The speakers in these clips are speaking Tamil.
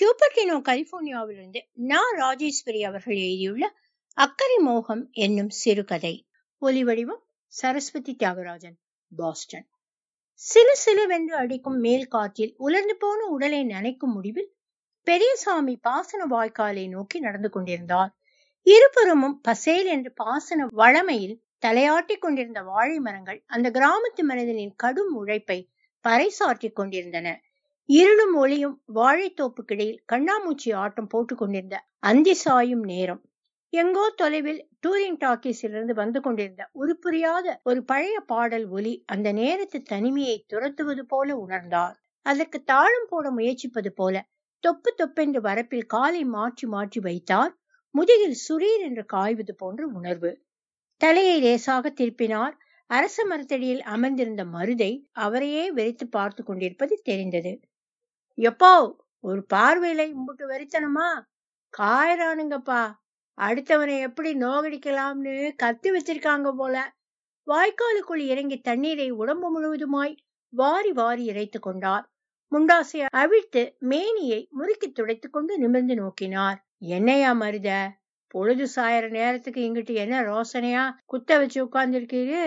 கியூபர்டினோ கலிபோர்னியாவிலிருந்து நா ராஜேஸ்வரி அவர்கள் எழுதியுள்ள அக்கறை மோகம் என்னும் சிறுகதை ஒலிவடிவம் சரஸ்வதி தியாகராஜன் பாஸ்டன் சிலு சிலுவென்று அடிக்கும் மேல் காற்றில் உலர்ந்து போன உடலை நனைக்கும் முடிவில் பெரியசாமி பாசன வாய்க்காலை நோக்கி நடந்து கொண்டிருந்தார் இருபுறமும் பசேல் என்று பாசன வளமையில் தலையாட்டிக் கொண்டிருந்த வாழை மரங்கள் அந்த கிராமத்து மனிதனின் கடும் உழைப்பை பறைசாற்றிக் கொண்டிருந்தன இருளும் ஒளியும் வாழைத்தோப்புக்கிடையில் கண்ணாமூச்சி ஆட்டம் போட்டுக் கொண்டிருந்த அந்தி சாயும் நேரம் எங்கோ தொலைவில் டூரிங் டாக்கீஸிலிருந்து வந்து கொண்டிருந்த உருப்புரியாத ஒரு பழைய பாடல் ஒலி அந்த நேரத்து தனிமையை துரத்துவது போல உணர்ந்தார் அதற்கு தாளம் போட முயற்சிப்பது போல தொப்பு தொப்பென்று வரப்பில் காலை மாற்றி மாற்றி வைத்தார் முதுகில் சுரீர் என்று காய்வது போன்ற உணர்வு தலையை லேசாக திருப்பினார் அரச மரத்தடியில் அமர்ந்திருந்த மருதை அவரையே வெறித்து பார்த்து கொண்டிருப்பது தெரிந்தது எப்போ ஒரு பார்வையில இம்புட்டு வெறித்தனமா காயறானுங்கப்பா அடுத்தவனை எப்படி நோகடிக்கலாம்னு கத்து வச்சிருக்காங்க போல வாய்க்காலுக்குள் இறங்கி தண்ணீரை உடம்பு முழுவதுமாய் வாரி வாரி இறைத்து கொண்டார் முண்டாசை அவிழ்த்து மேனியை முறுக்கி துடைத்துக் கொண்டு நிமிர்ந்து நோக்கினார் என்னையா மருத பொழுது சாயற நேரத்துக்கு இங்கிட்டு என்ன ரோசனையா குத்த வச்சு உட்கார்ந்துருக்கீரு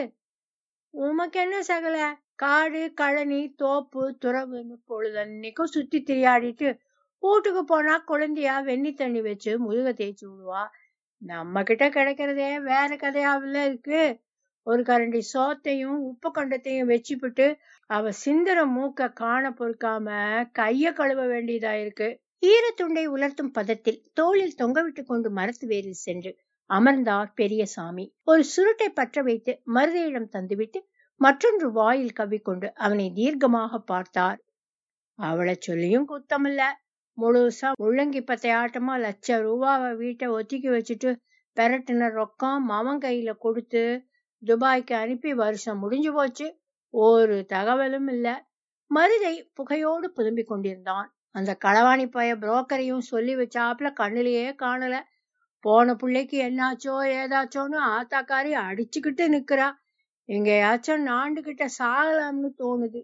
உமக்கு என்ன சகல காடு கழனி தோப்பு துறவுன்னு பொழுதன்னைக்கும் சுத்தி திரியாடிட்டு வீட்டுக்கு போனா குழந்தையா வெண்ணி தண்ணி வச்சு முதுக தேய்ச்சி விடுவா நம்ம கிட்ட கிடைக்கிறதே வேற கதையாவில இருக்கு ஒரு கரண்டி சோத்தையும் உப்பு கண்டத்தையும் வச்சுப்பிட்டு அவ சிந்தர மூக்க காண பொறுக்காம கைய கழுவ வேண்டியதா இருக்கு ஈரத்துண்டை உலர்த்தும் பதத்தில் தோளில் தொங்கவிட்டு கொண்டு மரத்து வேரில் சென்று அமர்ந்தார் பெரியசாமி ஒரு சுருட்டை பற்ற வைத்து மருதையிடம் தந்துவிட்டு மற்றொன்று வாயில் கவ்விக்கொண்டு அவனை தீர்க்கமாக பார்த்தார் அவளை சொல்லியும் குத்தமில்ல முழுசா முள்ளங்கி பத்தை ஆட்டமா லட்ச ரூபாவை வீட்டை ஒத்திக்கி வச்சுட்டு பெரட்டின ரொக்கம் மவன் கையில கொடுத்து துபாய்க்கு அனுப்பி வருஷம் முடிஞ்சு போச்சு ஒரு தகவலும் இல்ல மருதை புகையோடு புதும்பிக் கொண்டிருந்தான் அந்த களவாணி பைய புரோக்கரையும் சொல்லி வச்சாப்புல கண்ணிலேயே காணல போன பிள்ளைக்கு என்னாச்சோ ஏதாச்சோன்னு ஆத்தாக்காரி அடிச்சுக்கிட்டு நிக்கிறா எங்கேயாச்சும் நாண்டுகிட்ட சாகலாம்னு தோணுது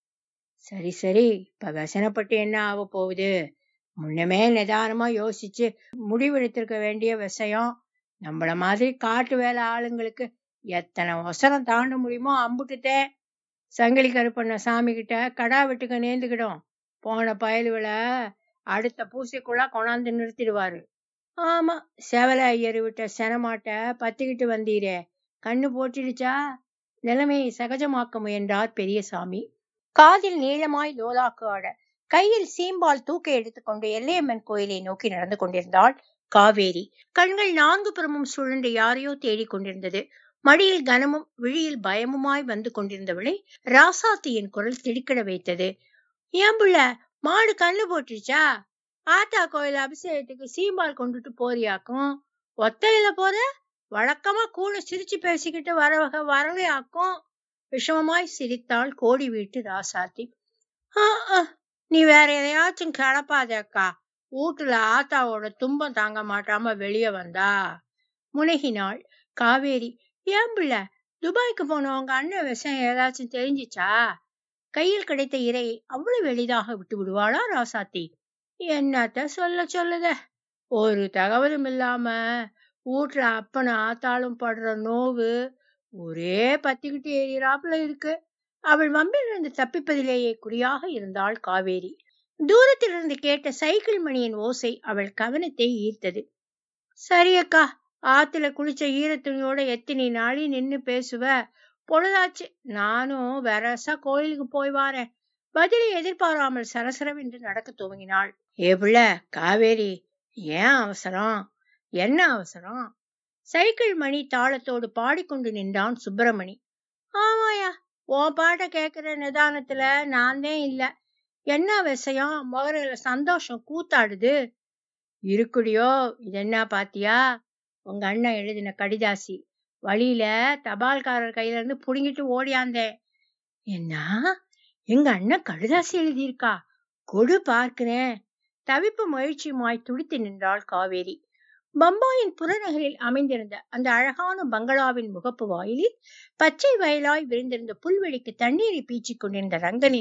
சரி சரி இப்ப வசனப்பட்டு என்ன ஆக போகுது முன்னமே நிதானமா யோசிச்சு முடிவெடுத்திருக்க வேண்டிய விஷயம் நம்மள மாதிரி காட்டு வேலை ஆளுங்களுக்கு எத்தனை ஒசரம் தாண்ட முடியுமோ அம்புட்டுத்தே சங்கிலி கருப்பண்ண சாமி கிட்ட கடா வெட்டுக்க நேர்ந்துக்கிடும் போன பயலுகளை அடுத்த பூசைக்குள்ள கொண்டாந்து நிறுத்திடுவாரு ஆமா செவல ஐயர் விட்ட செனமாட்ட பத்திக்கிட்டு வந்தீரே கண்ணு போட்டிடுச்சா நிலைமையை சகஜமாக்க முயன்றார் பெரியசாமி காதில் நீளமாய் லோலாக்கு ஆட கையில் சீம்பால் தூக்க எடுத்துக்கொண்டு எல்லையம்மன் கோயிலை நோக்கி நடந்து கொண்டிருந்தாள் காவேரி கண்கள் நான்கு புறமும் சுழன்று யாரையோ தேடிக் கொண்டிருந்தது மடியில் கனமும் விழியில் பயமுமாய் வந்து கொண்டிருந்தவளை ராசாத்தியின் குரல் திடுக்கிட வைத்தது ஏன் புள்ள மாடு கண்ணு போட்டுருச்சா ஆத்தா கோயில் அபிஷேகத்துக்கு சீம்பால் கொண்டுட்டு போறியாக்கும் ஒத்தையில போற வழக்கமா கூட சிரிச்சு பேசிக்கிட்டு வர வகை வரலையாக்கும் விஷமமாய் சிரித்தாள் கோடி வீட்டு ராசாத்தி நீ வேற எதையாச்சும் கிளப்பாத அக்கா வீட்டுல ஆத்தாவோட துன்பம் தாங்க மாட்டாம வெளியே வந்தா முனகினாள் காவேரி ஏன் பிள்ள துபாய்க்கு போன உங்க அண்ணன் விஷயம் ஏதாச்சும் தெரிஞ்சிச்சா கையில் கிடைத்த இரையை அவ்வளவு எளிதாக விட்டு விடுவாளா ராசாத்தி என்னத்த சொல்ல சொல்லுத ஒரு தகவலும் இல்லாம வீட்டுல அப்பன ஆத்தாளும் படுற நோவு ஒரே பத்திக்கிட்டு எறிகிறாப்புல இருக்கு அவள் வம்பிலிருந்து தப்பிப்பதிலேயே குறியாக இருந்தாள் காவேரி தூரத்திலிருந்து கேட்ட சைக்கிள் மணியின் ஓசை அவள் கவனத்தை ஈர்த்தது சரியக்கா ஆத்துல குளிச்ச ஈரத்துணியோட எத்தனை நாளி நின்னு பேசுவ பொழுதாச்சு நானும் வரசா கோயிலுக்கு போய் வாரேன் பதிலை எதிர்பாராமல் சரசரவென்று நடக்க துவங்கினாள் ஏ புள்ள காவேரி ஏன் அவசரம் என்ன அவசரம் சைக்கிள் மணி தாளத்தோடு பாடிக்கொண்டு நின்றான் சுப்பிரமணி ஆமாயா ஓ பாட்ட கேக்குற நிதானத்துல நான் தான் இல்ல என்ன விஷயம் முகரையில சந்தோஷம் கூத்தாடுது இருக்குடியோ இது என்ன பாத்தியா உங்க அண்ணன் எழுதின கடிதாசி வழியில தபால்காரர் கையில இருந்து புடுங்கிட்டு ஓடியாந்தேன் என்ன எங்க அண்ணன் கடிதாசி எழுதியிருக்கா கொடு பார்க்கிறேன் தவிப்பு மகிழ்ச்சியுமாய் துடித்து நின்றாள் காவேரி பம்பாயின் புறநகரில் அமைந்திருந்த அந்த அழகான பங்களாவின் முகப்பு வாயிலில் பச்சை வயலாய் விரிந்திருந்த புல்வெளிக்கு தண்ணீரை பீச்சிக் கொண்டிருந்த ரங்கனின்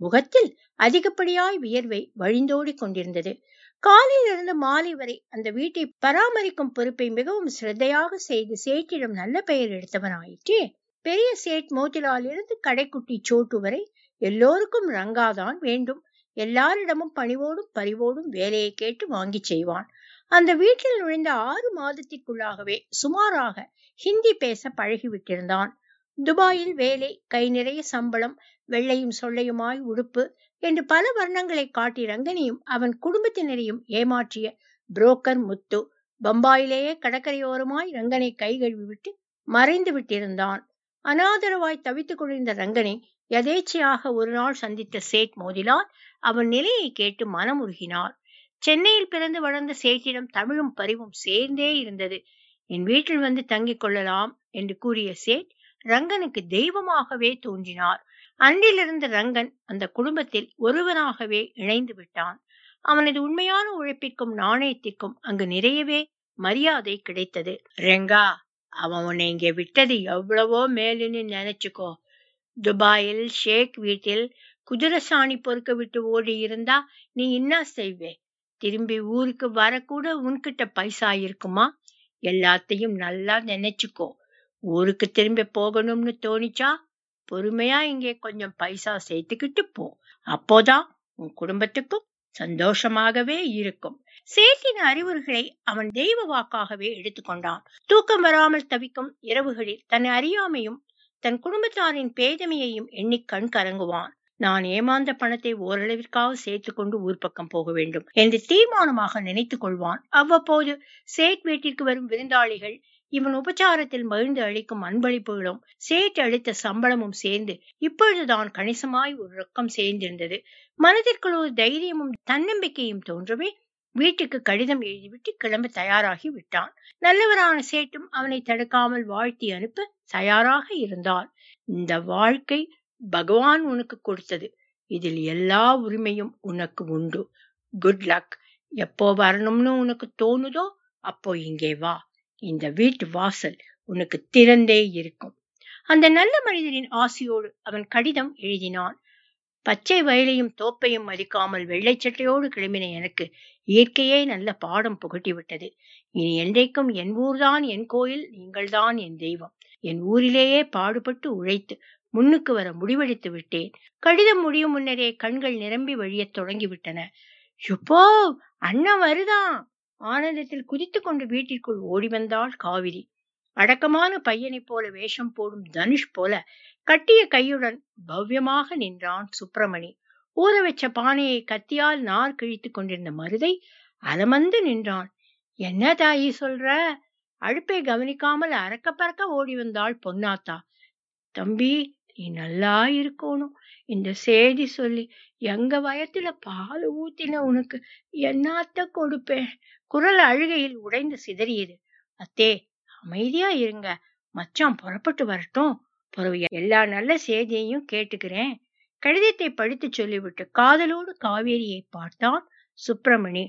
முகத்தில் அதிகப்படியாய் வியர்வை வழிந்தோடி கொண்டிருந்தது காலையிலிருந்து மாலை வரை அந்த வீட்டை பராமரிக்கும் பொறுப்பை மிகவும் சிரத்தையாக செய்து சேட்டிடம் நல்ல பெயர் எடுத்தவனாயிற்றே பெரிய சேட் மோதிலால் இருந்து கடைக்குட்டி சோட்டு வரை எல்லோருக்கும் ரங்காதான் வேண்டும் எல்லாரிடமும் பணிவோடும் பரிவோடும் வேலையை கேட்டு வாங்கி செய்வான் அந்த வீட்டில் நுழைந்த ஆறு மாதத்திற்குள்ளாகவே சுமாராக ஹிந்தி பேச பழகிவிட்டிருந்தான் துபாயில் வேலை கை நிறைய சம்பளம் வெள்ளையும் சொல்லையுமாய் உடுப்பு என்று பல வர்ணங்களை காட்டி ரங்கனையும் அவன் குடும்பத்தினரையும் ஏமாற்றிய புரோக்கர் முத்து பம்பாயிலேயே கடற்கரையோரமாய் ரங்கனை கை கழுவி விட்டு மறைந்து விட்டிருந்தான் அனாதரவாய் தவித்துக் கொண்டிருந்த ரங்கனை யதேச்சையாக ஒரு நாள் சந்தித்த சேட் மோதிலால் அவன் நிலையை கேட்டு மனமுருகினார் சென்னையில் பிறந்து வளர்ந்த சேட்டிடம் தமிழும் பரிவும் சேர்ந்தே இருந்தது என் வீட்டில் வந்து தங்கிக் கொள்ளலாம் என்று கூறிய சேட் ரங்கனுக்கு தெய்வமாகவே தோன்றினார் அன்றிலிருந்து ரங்கன் அந்த குடும்பத்தில் ஒருவனாகவே இணைந்து விட்டான் அவனது உண்மையான உழைப்பிற்கும் நாணயத்திற்கும் அங்கு நிறையவே மரியாதை கிடைத்தது ரெங்கா அவன் உன்னை இங்கே விட்டது எவ்வளவோ மேலுன்னு நினைச்சுக்கோ துபாயில் ஷேக் வீட்டில் குதிரசாணி பொறுக்க விட்டு ஓடி இருந்தா நீ என்ன செய்வே திரும்பி ஊருக்கு வரக்கூட உன்கிட்ட பைசா இருக்குமா எல்லாத்தையும் நல்லா நினைச்சுக்கோ ஊருக்கு திரும்பி போகணும்னு தோணிச்சா பொறுமையா இங்கே கொஞ்சம் பைசா சேர்த்துக்கிட்டு போ அப்போதான் உன் குடும்பத்துக்கும் சந்தோஷமாகவே இருக்கும் சேட்டின் அறிவுரைகளை அவன் தெய்வ வாக்காகவே எடுத்துக்கொண்டான் தூக்கம் வராமல் தவிக்கும் இரவுகளில் தன் அறியாமையும் தன் குடும்பத்தாரின் பேதமையையும் எண்ணி கண் கலங்குவான் நான் ஏமாந்த பணத்தை ஓரளவிற்காக சேர்த்து கொண்டு ஊர் பக்கம் போக வேண்டும் என்று தீர்மானமாக நினைத்துக் கொள்வான் அவ்வப்போது சேட் வீட்டிற்கு வரும் விருந்தாளிகள் இவன் உபச்சாரத்தில் மகிழ்ந்து அளிக்கும் அன்பளிப்புகளும் சேட் அளித்த சம்பளமும் சேர்ந்து இப்பொழுதுதான் கணிசமாய் ஒரு ரொக்கம் சேர்ந்திருந்தது மனதிற்குள் ஒரு தைரியமும் தன்னம்பிக்கையும் தோன்றவே வீட்டுக்கு கடிதம் எழுதிவிட்டு கிளம்ப தயாராகி விட்டான் நல்லவரான சேட்டும் அவனை தடுக்காமல் வாழ்த்தி அனுப்ப தயாராக இருந்தார் இந்த வாழ்க்கை பகவான் உனக்கு கொடுத்தது இதில் எல்லா உரிமையும் உனக்கு உண்டு குட் லக் எப்போ வரணும்னு உனக்கு தோணுதோ அப்போ இங்கே வா இந்த வீட்டு வாசல் உனக்கு திறந்தே இருக்கும் அந்த நல்ல மனிதரின் ஆசையோடு அவன் கடிதம் எழுதினான் பச்சை வயலையும் தோப்பையும் மதிக்காமல் வெள்ளை சட்டையோடு கிளம்பின எனக்கு இயற்கையே நல்ல பாடம் புகட்டி விட்டது இனி என்றைக்கும் என் ஊர்தான் என் கோயில் நீங்கள்தான் என் தெய்வம் என் ஊரிலேயே பாடுபட்டு உழைத்து முன்னுக்கு வர முடிவெடுத்து விட்டேன் கடிதம் முடியும் முன்னரே கண்கள் நிரம்பி வழியத் தொடங்கிவிட்டன யுப்போ அண்ணன் வருதான் ஆனந்தத்தில் குதித்து கொண்டு வீட்டிற்குள் ஓடி வந்தாள் காவிரி அடக்கமான பையனைப் போல வேஷம் போடும் தனுஷ் போல கட்டிய கையுடன் பவ்யமாக நின்றான் சுப்பிரமணி ஊற வச்ச பானையை கத்தியால் நார் கிழித்து கொண்டிருந்த மருதை அலமந்து நின்றான் என்ன தாயி சொல்ற அழுப்பை கவனிக்காமல் அறக்க பறக்க ஓடி வந்தாள் பொன்னாத்தா தம்பி நீ நல்லா இருக்கணும் இந்த செய்தி சொல்லி எங்க வயத்துல பால் ஊத்தின உனக்கு என்னாத்த கொடுப்பேன் குரல் அழுகையில் உடைந்து சிதறியது அத்தே அமைதியா இருங்க மச்சான் புறப்பட்டு வரட்டும் பிறகு எல்லா நல்ல செய்தியையும் கேட்டுக்கிறேன் கடிதத்தை படித்து சொல்லிவிட்டு காதலோடு காவேரியை பார்த்தான் சுப்பிரமணி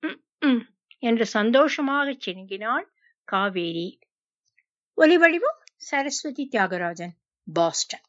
என்று சந்தோஷமாக சினுங்கினாள் காவேரி ஒலிவடிவம் சரஸ்வதி தியாகராஜன் பாஸ்டன்